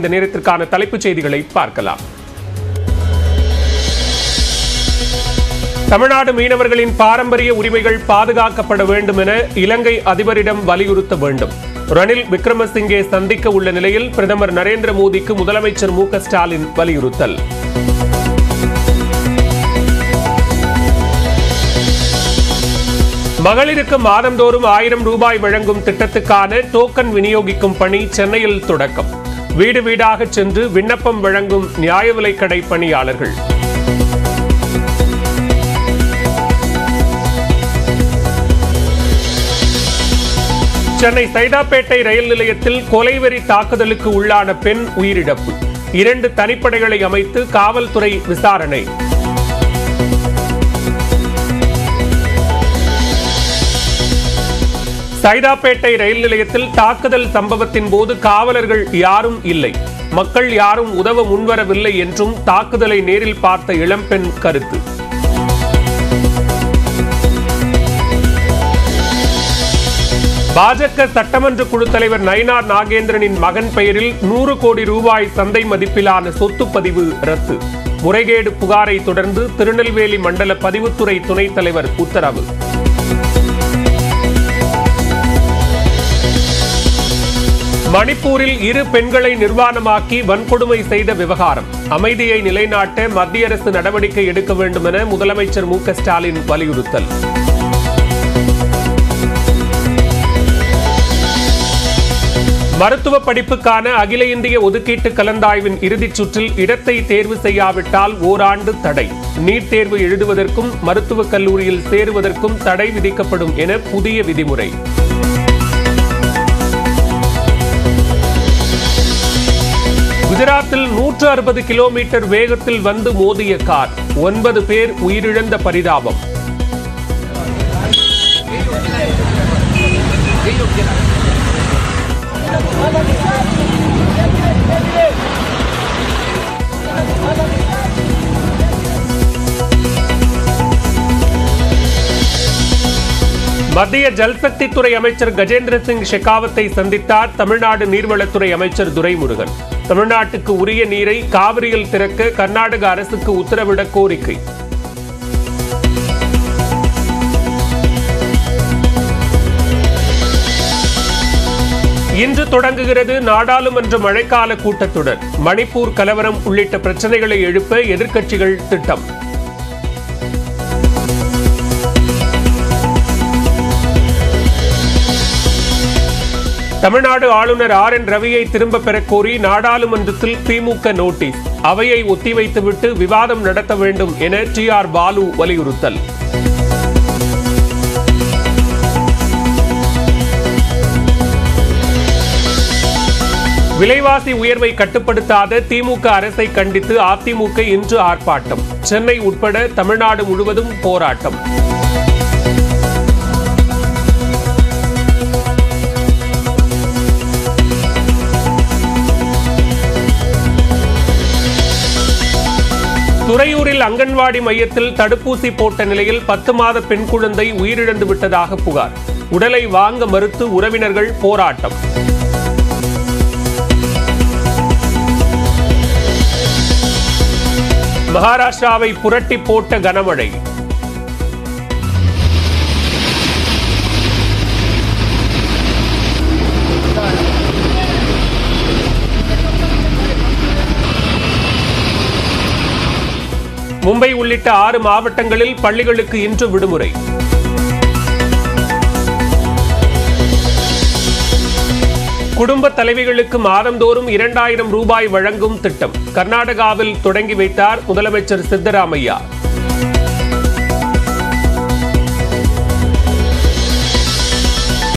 இந்த நேரத்திற்கான தலைப்புச் செய்திகளை பார்க்கலாம் தமிழ்நாடு மீனவர்களின் பாரம்பரிய உரிமைகள் பாதுகாக்கப்பட வேண்டும் என இலங்கை அதிபரிடம் வலியுறுத்த வேண்டும் ரணில் விக்ரமசிங்கே சந்திக்க உள்ள நிலையில் பிரதமர் நரேந்திர மோடிக்கு முதலமைச்சர் மு க ஸ்டாலின் வலியுறுத்தல் மகளிருக்கு மாதந்தோறும் ஆயிரம் ரூபாய் வழங்கும் திட்டத்துக்கான டோக்கன் விநியோகிக்கும் பணி சென்னையில் தொடக்கம் வீடு வீடாக சென்று விண்ணப்பம் வழங்கும் நியாய விலைக்கடை பணியாளர்கள் சென்னை சைதாப்பேட்டை ரயில் நிலையத்தில் கொலைவெறி தாக்குதலுக்கு உள்ளான பெண் உயிரிழப்பு இரண்டு தனிப்படைகளை அமைத்து காவல்துறை விசாரணை சைதாப்பேட்டை ரயில் நிலையத்தில் தாக்குதல் சம்பவத்தின் போது காவலர்கள் யாரும் இல்லை மக்கள் யாரும் உதவ முன்வரவில்லை என்றும் தாக்குதலை நேரில் பார்த்த இளம்பெண் கருத்து பாஜக சட்டமன்ற குழு தலைவர் நயினார் நாகேந்திரனின் மகன் பெயரில் நூறு கோடி ரூபாய் சந்தை மதிப்பிலான சொத்து பதிவு ரத்து முறைகேடு புகாரை தொடர்ந்து திருநெல்வேலி மண்டல பதிவுத்துறை துணைத் தலைவர் உத்தரவு மணிப்பூரில் இரு பெண்களை நிர்வாணமாக்கி வன்கொடுமை செய்த விவகாரம் அமைதியை நிலைநாட்ட மத்திய அரசு நடவடிக்கை எடுக்க வேண்டும் என முதலமைச்சர் மு க ஸ்டாலின் வலியுறுத்தல் மருத்துவ படிப்புக்கான அகில இந்திய ஒதுக்கீட்டு கலந்தாய்வின் இறுதிச் சுற்றில் இடத்தை தேர்வு செய்யாவிட்டால் ஓராண்டு தடை நீட் தேர்வு எழுதுவதற்கும் மருத்துவக் கல்லூரியில் சேருவதற்கும் தடை விதிக்கப்படும் என புதிய விதிமுறை குஜராத்தில் நூற்று அறுபது கிலோமீட்டர் வேகத்தில் வந்து மோதிய கார் ஒன்பது பேர் உயிரிழந்த பரிதாபம் மத்திய ஜல்சக்தி துறை அமைச்சர் கஜேந்திர சிங் ஷெகாவத்தை சந்தித்தார் தமிழ்நாடு நீர்வளத்துறை அமைச்சர் துரைமுருகன் தமிழ்நாட்டுக்கு உரிய நீரை காவிரியில் திறக்க கர்நாடக அரசுக்கு உத்தரவிட கோரிக்கை இன்று தொடங்குகிறது நாடாளுமன்ற மழைக்கால கூட்டத்தொடர் மணிப்பூர் கலவரம் உள்ளிட்ட பிரச்சனைகளை எழுப்ப எதிர்க்கட்சிகள் திட்டம் தமிழ்நாடு ஆளுநர் ஆர் என் ரவியை திரும்ப பெறக் கோரி நாடாளுமன்றத்தில் திமுக நோட்டீஸ் அவையை ஒத்திவைத்துவிட்டு விவாதம் நடத்த வேண்டும் என டி ஆர் பாலு வலியுறுத்தல் விலைவாசி உயர்வை கட்டுப்படுத்தாத திமுக அரசை கண்டித்து அதிமுக இன்று ஆர்ப்பாட்டம் சென்னை உட்பட தமிழ்நாடு முழுவதும் போராட்டம் துறையூரில் அங்கன்வாடி மையத்தில் தடுப்பூசி போட்ட நிலையில் பத்து மாத பெண் குழந்தை உயிரிழந்து விட்டதாக புகார் உடலை வாங்க மறுத்து உறவினர்கள் போராட்டம் மகாராஷ்டிராவை புரட்டி போட்ட கனமழை மும்பை உள்ளிட்ட ஆறு மாவட்டங்களில் பள்ளிகளுக்கு இன்று விடுமுறை குடும்ப தலைவிகளுக்கு மாதந்தோறும் இரண்டாயிரம் ரூபாய் வழங்கும் திட்டம் கர்நாடகாவில் தொடங்கி வைத்தார் முதலமைச்சர் சித்தராமையா